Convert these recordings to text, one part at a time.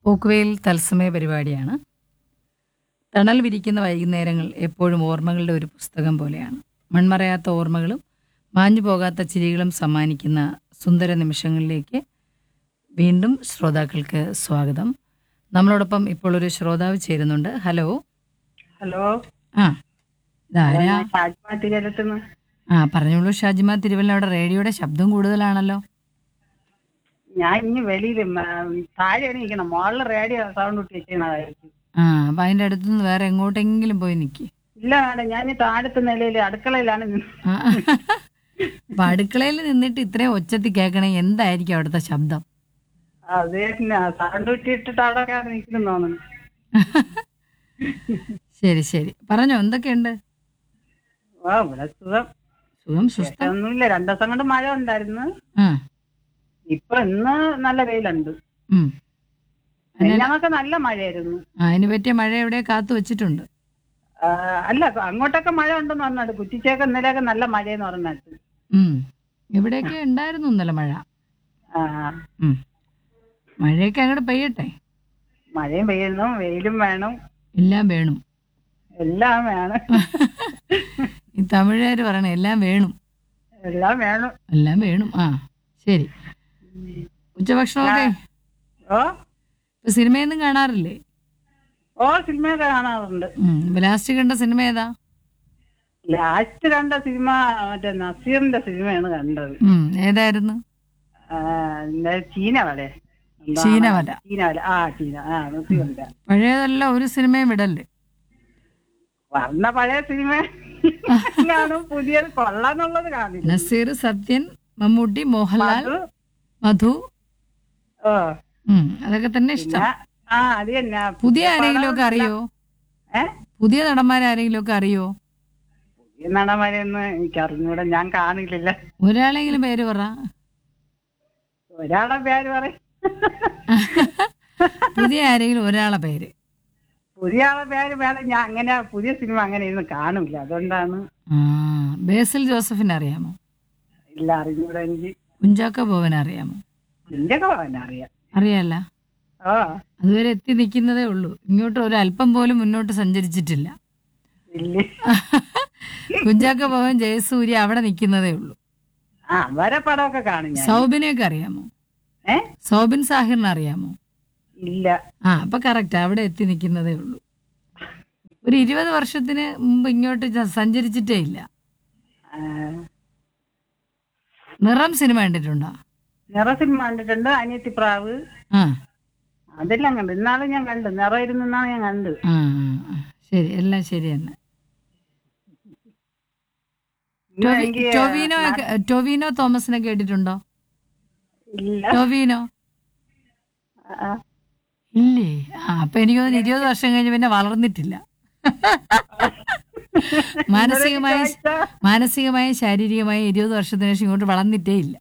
പോക്കുവെയിൽ തത്സമയ പരിപാടിയാണ് തണൽ വിരിക്കുന്ന വൈകുന്നേരങ്ങൾ എപ്പോഴും ഓർമ്മകളുടെ ഒരു പുസ്തകം പോലെയാണ് മൺമറയാത്ത ഓർമ്മകളും മാഞ്ഞു പോകാത്ത ചിരികളും സമ്മാനിക്കുന്ന സുന്ദര നിമിഷങ്ങളിലേക്ക് വീണ്ടും ശ്രോതാക്കൾക്ക് സ്വാഗതം നമ്മളോടൊപ്പം ഇപ്പോൾ ഒരു ശ്രോതാവ് ചേരുന്നുണ്ട് ഹലോ ഹലോ ആ ഇതാരാ ഷാജ്മാത്തിരത്തുനിന്ന് ആ പറഞ്ഞോളൂ ഷാജിമ തിരുവല്ല അവിടെ റേഡിയോയുടെ ശബ്ദം കൂടുതലാണല്ലോ ഞാൻ ഇനി വെളിയിൽ താഴെയാണ് ഇരിക്കണം മോളിൽ റേഡിയോ സൗണ്ട് ഇട്ട് വെച്ചിരുന്നതായിരിക്കും ആ അപ്പം അതിൻ്റെ അടുത്തുനിന്ന് വേറെ എങ്ങോട്ടെങ്കിലും പോയി നിൽക്കി ഇല്ല മാഡം ഞാൻ ഈ താഴത്തെ നിലയിൽ അടുക്കളയിലാണ് നിന്ന്. ആ അപ്പൊ അടുക്കളയിൽ നിന്നിട്ട് ഇത്രയും ഒച്ചത്തിൽ കേൾക്കണേ എന്തായിരിക്കും അവിടുത്തെ ശബ്ദം അത് തന്നെ സൗണ്ട് ഇട്ടിട്ട് അവിടെ നിൽക്കുന്നു തോന്നുന്നു ശരി ശരി പറഞ്ഞോ എന്തൊക്കെയുണ്ട് ആ ഇവിടെ സുഖം സുഖം സുസ്ഥ ഒന്നുമില്ല രണ്ടു ദിവസം കൊണ്ട് മഴ ഉണ്ടായിരുന്നു ആ ഇപ്പൊ ഇന്ന് നല്ല വെയിലുണ്ട് ഉം. ഞങ്ങൾക്ക് നല്ല മഴയായിരുന്നു ആ, അതിന് പറ്റിയ മഴ എവിടെ കാത്തു വെച്ചിട്ടുണ്ട് ആ, അല്ല അങ്ങോട്ടൊക്കെ മഴ ഉണ്ടെന്ന് പറഞ്ഞിട്ട് കുറ്റിച്ചേക്ക് ഇന്നലെയൊക്കെ നല്ല മഴയെന്ന് പറഞ്ഞിട്ട് ഉം. ഇവിടെയൊക്കെ ഉണ്ടായിരുന്നു ഇന്നലെ മഴ ആ ഉം. മഴയൊക്കെ അങ്ങോട്ട് പെയ്യട്ടെ മഴയും പെയ്യുന്നു വെയിലും വേണം എല്ലാം വേണം എല്ലാം വേണം ഈ തമിഴുകാർ പറയണ എല്ലാം വേണം എല്ലാം വേണം എല്ലാം വേണം ആ ശരി ഉച്ചഭക്ഷണമൊക്കെ ഓ ഇപ്പൊ സിനിമയൊന്നും കാണാറില്ലേ ഓ സിനിമയൊക്കെ കാണാറുണ്ട് ഉം. ഇപ്പൊ ലാസ്റ്റ് കണ്ട സിനിമ ഏതാ ലാസ്റ്റ് കണ്ട സിനിമ മറ്റേ നസീറിന്റെ സിനിമയാണ് കണ്ടത് ഉം. ഏതായിരുന്നു ആ, എന്താ ചീന വലെ എന്താണ്? ചീനവല ചീന വല ആ ചീന ആ നസീറിന്റെ പഴയതല്ല ഒരു സിനിമയും വിടല്ലേ വന്ന പഴയ സിനിമ കാണും പുതിയത് കൊള്ളാന്നുള്ളത് കാണില്ല നസീർ സത്യൻ മമ്മൂട്ടി മോഹൻലാൽ അത് മധു ഓ ഉം, അതൊക്കെ തന്നെ ഇഷ്ടം പിന്നെ ആ അത് തന്നെ പുതിയ ആരെങ്കിലും ഒക്കെ അറിയോ ഏ പുതിയ നടന്മാരാരെങ്കിലും ഒക്കെ അറിയോ പുതിയ നടന്മാരെയൊന്നും എനിക്ക് അറിഞ്ഞൂടെ ഞാൻ കാണില്ല ഒരാളെങ്കിലും പേര് പറ ഒരാളെ പേര് പറയും പുതിയ ആരെങ്കിലും ഒരാളെ പേര് പുതിയ ആളെ പേര് വേണം ഞാൻ അങ്ങനെ പുതിയ സിനിമ അങ്ങനെ ഇരുന്ന് കാണില്ല അതുകൊണ്ടാണ് ആ ബേസിൽ ജോസഫിനെ അറിയാമോ ഇല്ല അറിഞ്ഞൂടെ എനിക്ക് കുഞ്ചാക്ക ബോവനെ അറിയാമോ നിന്റെ ഒക്കെ അറിയാം അറിയാല്ല ഓ അതുവരെ എത്തി നിൽക്കുന്നതേ ഉള്ളൂ ഇങ്ങോട്ട് ഒരു അല്പം പോലും മുന്നോട്ട് സഞ്ചരിച്ചിട്ടില്ല ഇല്ല കുഞ്ചാക്ക ബോവൻ ജയസൂര്യ അവിടെ നിൽക്കുന്നതേ ഉള്ളൂ ആ വരെ പടമൊക്കെ കാണും ഞാൻ സൗബിനെയൊക്കെ അറിയാമോ ഏ സൗബിൻ സാഹിറിനെ അറിയാമോ ഇല്ല ആ അപ്പൊ കറക്റ്റ് അവിടെ എത്തി നിൽക്കുന്നതേ ഉള്ളൂ ഒരു ഇരുപത് വർഷത്തിന് മുമ്പ് ഇങ്ങോട്ട് ജ- സഞ്ചരിച്ചിട്ടേ ഇല്ല ആ, നിറം സിനിമ കണ്ടിട്ടുണ്ടോ നിറ സിനിമ കണ്ടിട്ടുണ്ട് അനിയത്തിപ്രാവ് ആ അതെല്ലാം കണ്ടു ഇന്നാളും ഞാൻ കണ്ടു നിറ ഇരുന്നാണ് ഞാൻ കണ്ടു ആ ആ, ആ. ശരി എല്ലാം ശരി തന്നെ ഇന്ന് ടൊവി- എനിക്ക് ടൊവിനോ ഒക്കെ- ടൊവിനോ തോമസിനെ കേട്ടിട്ടുണ്ടോ ഇല്ല ടൊവിനോ ആ, ഇല്ലേ ആ അപ്പൊ എനിക്ക് തോന്നുന്നു ഇരുപത് വർഷം കഴിഞ്ഞ് പിന്നെ വളർന്നിട്ടില്ല മാനസികമായി ചോദിച്ചാ, മാനസികമായും ശാരീരികമായും ഇരുപത് വർഷത്തിന് ശേഷം ഇങ്ങോട്ട് വളർന്നിട്ടേ ഇല്ല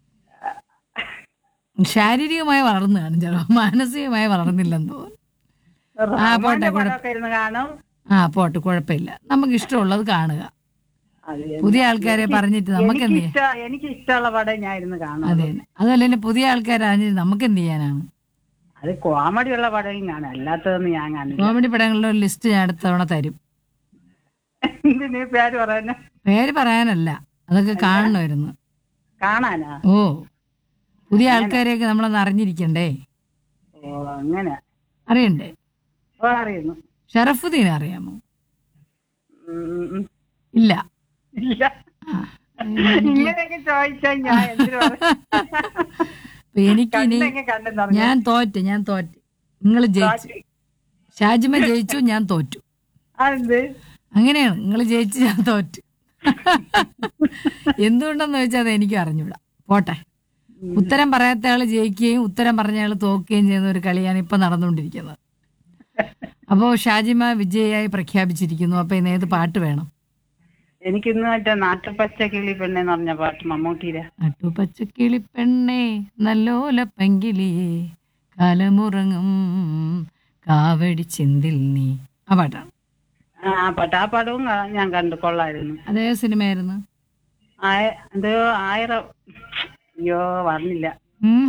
ശാരീരികമായി വളർന്നു കാണും ചിലപ്പോൾ മാനസികമായി വളർന്നില്ലെന്ന് തോന്നുന്നു ആ, പോട്ടെ, റഹ്മാന്റെ പോട്ടെ. പടമൊക്കെ ഇരുന്ന് കാണും ആ പോട്ടെ കുഴപ്പമില്ല നമുക്ക് ഇഷ്ടമുള്ളത് കാണുക അത് പുതിയ ആൾക്കാരെ പറഞ്ഞിട്ട് നമുക്ക് എന്ത് എനിക്ക് ചെയ്യാം ഇഷ്ട എനിക്ക് ഇഷ്ടമുള്ള പടം ഞാൻ ഇരുന്ന് കാണും അതെ തന്നെ അതല്ലേ പുതിയ ആൾക്കാരെ അറിഞ്ഞിട്ട് നമുക്ക് എന്ത് ചെയ്യാനാണ് അത് കോമഡി ഉള്ള പടവും കാണും അല്ലാത്തതൊന്നും ഞാൻ കാണില്ല കോമഡി പടങ്ങളുടെ ഒരു ലിസ്റ്റ് ഞാൻ അടുത്ത തവണ തരും എന്ത് നീ പേര് പറയാന പേര് പറയാനല്ല അതൊക്കെ കാണണമായിരുന്നു കാണാനാ ഓ പുതിയ ആൾക്കാരെയൊക്കെ നമ്മളൊന്ന് അറിഞ്ഞിരിക്കണ്ടേ ഓ അങ്ങനെ അറിയണ്ടേ ഓ അറിയുന്നു ഷറഫുദ്ദീനെ അറിയാമോ ഉം, ഉം. ഇല്ല ഇല്ല ആ. ഇങ്ങനെയൊക്കെ ചോദിച്ചാൽ ഞാൻ എന്തിനു പറയും? അപ്പൊ എനിക്കിനി കണ്ടെങ്കിൽ കണ്ടെന്ന് പറഞ്ഞു. ഞാൻ തോറ്റ് ഞാൻ തോറ്റ് നിങ്ങൾ ജയിച്ചു ഷാജിമ ജയിച്ചു ഞാൻ തോറ്റു അതെന്ത് അങ്ങനെയാണ് നിങ്ങൾ ജയിച്ചു ഞാൻ തോറ്റു എന്തുകൊണ്ടെന്ന് ചോദിച്ചാൽ അത് എനിക്ക് അറിഞ്ഞൂടാ പോട്ടെ ഉത്തരം പറയാത്ത ആള് ജയിക്കുകയും ഉത്തരം പറഞ്ഞ ആള് തോക്കുകയും ചെയ്യുന്ന ഒരു കളിയാണ് ഇപ്പൊ നടന്നുകൊണ്ടിരിക്കുന്നത് അപ്പോൾ ഷാജിമ വിജയിയായി പ്രഖ്യാപിച്ചിരിക്കുന്നു അപ്പൊ ഇന്ന് ഏത് പാട്ട് വേണം എനിക്കിന്ന് മറ്റേ നാട്ടുപച്ച കിളി പെണ്ണെന്ന് പറഞ്ഞ പാട്ട് മമ്മൂട്ടിയുടെ നട്ടുപച്ചക്കിളി പെണ്ണേ നല്ലോല പെങ്കിളിയേ കാലമുറങ്ങും കാവടി ചിന്തിൽ നീ ആ പാട്ടാണ് ആ പാട്ട് ആ പടവും കാ- ഞാൻ കണ്ടു കൊള്ളായിരുന്നു അതേ സിനിമയായിരുന്നു ആയ- എന്തോ ആയിരം അയ്യോ പറഞ്ഞില്ല ഉം.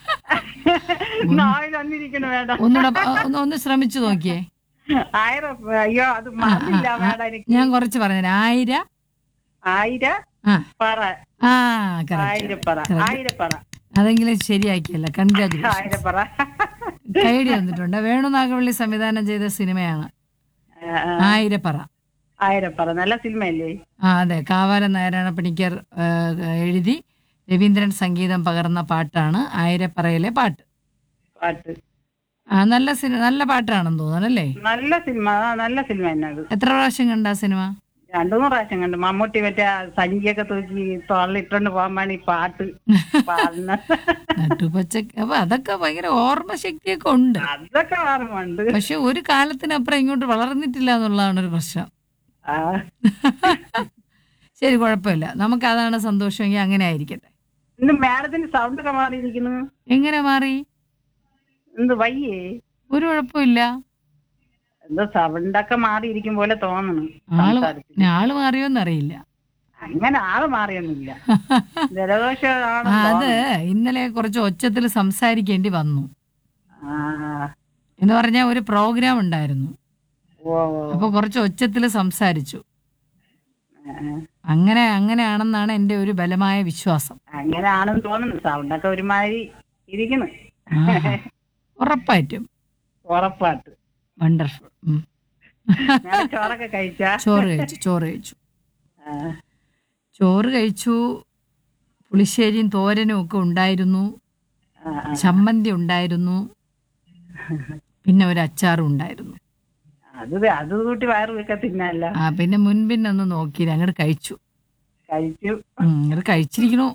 നാളെ വന്നിരിക്കണ വേണ്ട ഒന്നുകൂടെ പ- ഒന്ന് ഒന്ന് ശ്രമിച്ചു നോക്കിയേ ആയിരം അയ്യോ അത് മറന്നില്ല വേണ്ട എനിക്ക് ഞാൻ കുറച്ച് പറഞ്ഞു ആയിര ആയിര ആ പറ ആ കറക്റ്റ് ആയിരപ്പറ ആയിരപ്പറ അതെങ്കിലും ശരിയാക്കിയല്ല കൺഗ്രാജുലേഷൻ ആയിരപ്പറ കൈഡി വന്നിട്ടുണ്ട് വേണു നാഗവള്ളി സംവിധാനം ചെയ്ത സിനിമയാണ് ആ, ആ, ആയിരപ്പറ ആയിരപ്പറ നല്ല സിനിമയല്ലേ ആ അതെ കാവാലം നാരായണ പണിക്കർ ആ, എഴുതി രവീന്ദ്രൻ സംഗീതം പകർന്ന പാട്ടാണ് ആയിരപ്പറയിലെ പാട്ട് പാട്ട് ആ നല്ല സിനിമ നല്ല പാട്ടാണെന്ന് തോന്നുന്നു അല്ലേ നല്ല സിനിമ ആ, നല്ല സിനിമ തന്നെ അത് എത്ര പ്രാവശ്യം കണ്ട ആ സിനിമ രണ്ടു മൂന്ന് പ്രാവശ്യം കണ്ടു മമ്മൂട്ടി മറ്റേ ആ സഞ്ചിയൊക്കെ തൂക്കി തോളിലിട്ടോണ്ട് പോകുമ്പാണ് ഈ പാട്ട് പാടുന്നത് നട്ടുപച്ച അപ്പൊ അതൊക്കെ ഭയങ്കര ഓർമ്മശക്തിയൊക്കെ ഉണ്ട് അതൊക്കെ ഓർമ്മയുണ്ട് പക്ഷെ ഒരു കാലത്തിനപ്പുറം ഇങ്ങോട്ട് വളർന്നിട്ടില്ല എന്നുള്ളതാണ് ഒരു പ്രശ്നം ആ, ശരി കുഴപ്പമില്ല നമുക്ക് അതാണ് സന്തോഷമെങ്കിൽ അങ്ങനെ ആയിരിക്കട്ടെ ഇന്ന് മാഡത്തിന് സൗണ്ട് ഒക്കെ മാറിയിരിക്കുന്നു എങ്ങനെ മാറി എന്ത് വയ്യേ ഒരു കുഴപ്പമില്ല എന്തോ സൗണ്ടൊക്കെ മാറിയിരിക്കും പോലെ തോന്നണം ആള് സംസാരത്തിൽ. ആള് മാറിയോന്നറിയില്ല അങ്ങനെ ആള് മാറിയൊന്നുമില്ല ജലദോഷമാണ് ആ, അത് ഇന്നലെ കുറച്ച് ഒച്ചത്തിൽ സംസാരിക്കേണ്ടി വന്നു ആ, എന്ന് പറഞ്ഞാൽ ഒരു പ്രോഗ്രാം ഉണ്ടായിരുന്നു ഓ ഓ. അപ്പൊ കുറച്ച് ഒച്ചത്തിൽ സംസാരിച്ചു ആ, അങ്ങനെ അങ്ങനെയാണെന്നാണ് എൻ്റെ ഒരു ബലമായ വിശ്വാസം അങ്ങനെയാണെന്ന് തോന്നുന്നു സൗണ്ടൊക്കെ ഒരുമാതിരി ഇരിക്കുന്നു ആഹാ. ഉറപ്പായിട്ടും ഉറപ്പാട്ട് വണ്ടർഫുൾ ഞാൻ ചോറൊക്കെ കഴിച്ചാ ചോറ് കഴിച്ചു ചോറ് കഴിച്ചു ആ, ചോറ് കഴിച്ചു പുളിശ്ശേരിയും തോരനും ഒക്കെ ഉണ്ടായിരുന്നു ആ, ആ. ചമ്മന്തി ഉണ്ടായിരുന്നു പിന്നെ ഒരു അച്ചാറും ഉണ്ടായിരുന്നു അത് അത് കൂട്ടി വയറ് വെക്ക തിന്നല്ല ആ പിന്നെ മുൻപിന്നൊന്ന് നോക്കിയില്ല അങ്ങോട്ട് കഴിച്ചു കഴിച്ചു ഉം, അങ്ങോട്ട് കഴിച്ചിരിക്കണു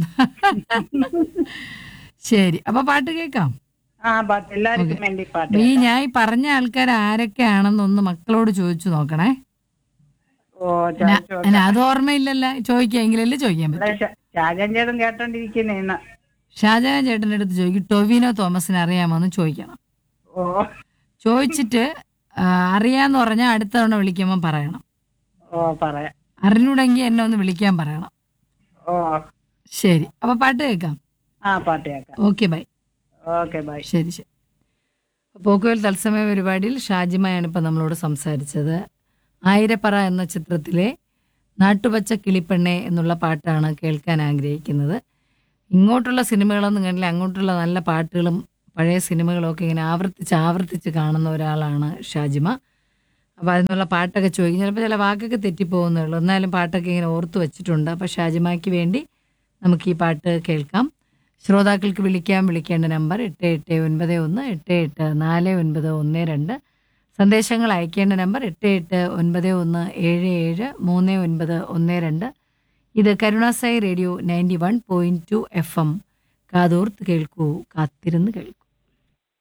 ശരി അപ്പൊ പാട്ട് കേൾക്കാം ആ പാട്ട് എല്ലാവർക്കും വേണ്ടി പാട്ട് അപ്പൊ ഈ ഞാൻ ഈ പറഞ്ഞ ആൾക്കാർ ആരൊക്കെയാണെന്നൊന്ന് മക്കളോട് ചോദിച്ചു നോക്കണേ ഓ ചോദിച്ചു അല്ല അത് ഓർമ്മയില്ലല്ലോ ചോദിക്കാമെങ്കിലല്ലേ ചോദിക്കാൻ പറ്റും ഷാജാൻ ചേട്ടൻ കേട്ടോണ്ടിരിക്കുന്നേ ഇന്ന് ഷാജഹാൻ ചേട്ടൻ്റെ അടുത്ത് ചോദിക്കും ടൊവിനോ തോമസിനെ അറിയാമോ എന്ന് ചോദിക്കണം ഓ ചോദിച്ചിട്ട് ആ, അറിയാന്ന് പറഞ്ഞാൽ അടുത്ത തവണ വിളിക്കുമ്പോൾ പറയണം ഓ പറയാം അറിഞ്ഞൂടെങ്കിൽ എന്നെ ഒന്ന് വിളിക്കാൻ പറയണം ഓ ശരി അപ്പൊ പാട്ട് കേൾക്കാം ആ പാട്ട് കേൾക്കാം ഓക്കെ ബൈ ഓക്കെ ബൈ ശരി ശരി പോക്കുവൽ തത്സമയ പരിപാടിയിൽ ഷാജിമയാണ് ഇപ്പം നമ്മളോട് സംസാരിച്ചത് ആയിരപ്പറ എന്ന ചിത്രത്തിലെ നാട്ടുപച്ച കിളിപ്പെണ്ണെ എന്നുള്ള പാട്ടാണ് കേൾക്കാൻ ആഗ്രഹിക്കുന്നത് ഇങ്ങോട്ടുള്ള സിനിമകളൊന്നും കണ്ടില്ല അങ്ങോട്ടുള്ള നല്ല പാട്ടുകളും പഴയ സിനിമകളൊക്കെ ഇങ്ങനെ ആവർത്തിച്ച് ആവർത്തിച്ച് കാണുന്ന ഒരാളാണ് ഷാജിമ അപ്പോൾ അതിനുള്ള പാട്ടൊക്കെ ചോദിക്കും ചിലപ്പോൾ ചില വാക്കൊക്കെ തെറ്റിപ്പോകുന്നേ ഉള്ളൂ എന്നാലും പാട്ടൊക്കെ ഇങ്ങനെ ഓർത്ത് വെച്ചിട്ടുണ്ട് അപ്പോൾ ഷാജിമയ്ക്ക് വേണ്ടി നമുക്ക് ഈ പാട്ട് കേൾക്കാം ശ്രോതാക്കൾക്ക് വിളിക്കാൻ വിളിക്കേണ്ട നമ്പർ എട്ട് എട്ട് ഒൻപത് ഒന്ന് എട്ട് എട്ട് നാല് ഒൻപത് ഒന്ന് രണ്ട് സന്ദേശങ്ങൾ അയക്കേണ്ട നമ്പർ എട്ട് എട്ട് ഒൻപത് ഒന്ന് ഏഴ് ഏഴ് മൂന്ന് ഒൻപത് ഒന്ന് രണ്ട് ഇത് കരുണാസായി radio ninety one point two F M കാതോർത്ത് കേൾക്കൂ കാത്തിരുന്ന് കേൾക്കൂ